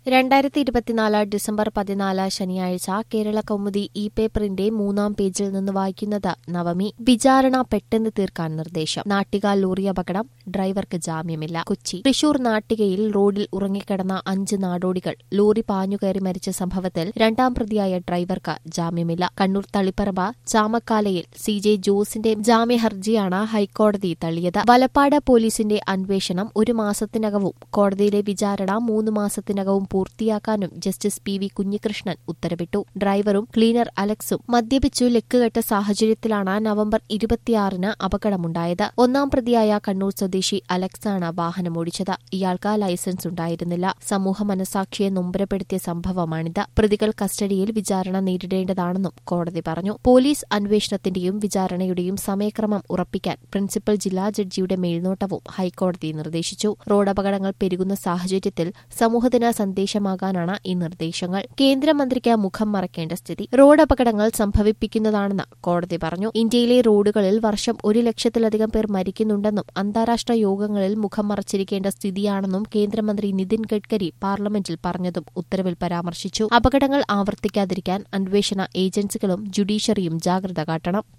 രണ്ടായിരത്തി ഇരുപത്തിനാല് ഡിസംബർ പതിനാല് ശനിയാഴ്ച കേരള കൗമുദി ഇ പേപ്പറിന്റെ മൂന്നാം പേജിൽ നിന്ന് വായിക്കുന്നത് നവമി വിചാരണ പെട്ടെന്ന് തീർക്കാൻ നിർദ്ദേശം നാട്ടിക ലോറി അപകടം ഡ്രൈവർക്ക് ജാമ്യമില്ല കൊച്ചി തൃശൂർ നാട്ടികയിൽ റോഡിൽ ഉറങ്ങിക്കിടന്ന അഞ്ച് നാടോടികൾ ലോറി പാഞ്ഞുകയറി മരിച്ച സംഭവത്തിൽ രണ്ടാം പ്രതിയായ ഡ്രൈവർക്ക് ജാമ്യമില്ല കണ്ണൂർ തളിപ്പറമ്പ ചാമക്കാലയിൽ സി ജെ ജോസിന്റെ ജാമ്യഹർജിയാണ് ഹൈക്കോടതി തള്ളിയത് വലപ്പാട് പോലീസിന്റെ അന്വേഷണം ഒരു മാസത്തിനകവും കോടതിയിലെ വിചാരണ മൂന്ന് മാസത്തിനകവും പൂർത്തിയാക്കാനും ജസ്റ്റിസ് പി വി കുഞ്ഞികൃഷ്ണൻ ഉത്തരവിട്ടു ഡ്രൈവറും ക്ലീനർ അലക്സും മദ്യപിച്ചു ലക്കുകെട്ട സാഹചര്യത്തിലാണ് നവംബർ ഇരുപത്തിയാറിന് അപകടമുണ്ടായത് ഒന്നാം പ്രതിയായ കണ്ണൂർ സ്വദേശി അലക്സാണ് വാഹനമോടിച്ചത് ഇയാൾക്ക് ലൈസൻസ് ഉണ്ടായിരുന്നില്ല സമൂഹ മനസാക്ഷിയെ നൊമ്പരപ്പെടുത്തിയ സംഭവമാണിത് പ്രതികൾ കസ്റ്റഡിയിൽ വിചാരണ നേരിടേണ്ടതാണെന്നും കോടതി പറഞ്ഞു പോലീസ് അന്വേഷണത്തിന്റെയും വിചാരണയുടെയും സമയക്രമം ഉറപ്പിക്കാൻ പ്രിൻസിപ്പൽ ജില്ലാ ജഡ്ജിയുടെ മേൽനോട്ടവും ഹൈക്കോടതി നിർദ്ദേശിച്ചു റോഡപകടങ്ങൾ പെരുകുന്ന സാഹചര്യത്തിൽ സമൂഹത്തിന് സന്ദേശമാകാനാണ് ഈ നിർദ്ദേശങ്ങൾ കേന്ദ്രമന്ത്രിക്ക് മുഖം മറക്കേണ്ട സ്ഥിതി റോഡ് അപകടങ്ങൾ സംഭവിപ്പിക്കുന്നതാണെന്ന് കോടതി പറഞ്ഞു ഇന്ത്യയിലെ റോഡുകളിൽ വർഷം ഒരു ലക്ഷത്തിലധികം പേർ മരിക്കുന്നുണ്ടെന്നും അന്താരാഷ്ട്ര യോഗങ്ങളിൽ മുഖം മറച്ചിരിക്കേണ്ട സ്ഥിതിയാണെന്നും കേന്ദ്രമന്ത്രി നിതിൻ ഗഡ്കരി പാർലമെന്റിൽ പറഞ്ഞതും ഉത്തരവിൽ പരാമർശിച്ചു അപകടങ്ങൾ ആവർത്തിക്കാതിരിക്കാൻ അന്വേഷണ ഏജൻസികളും ജുഡീഷ്യറിയും ജാഗ്രത കാട്ടണം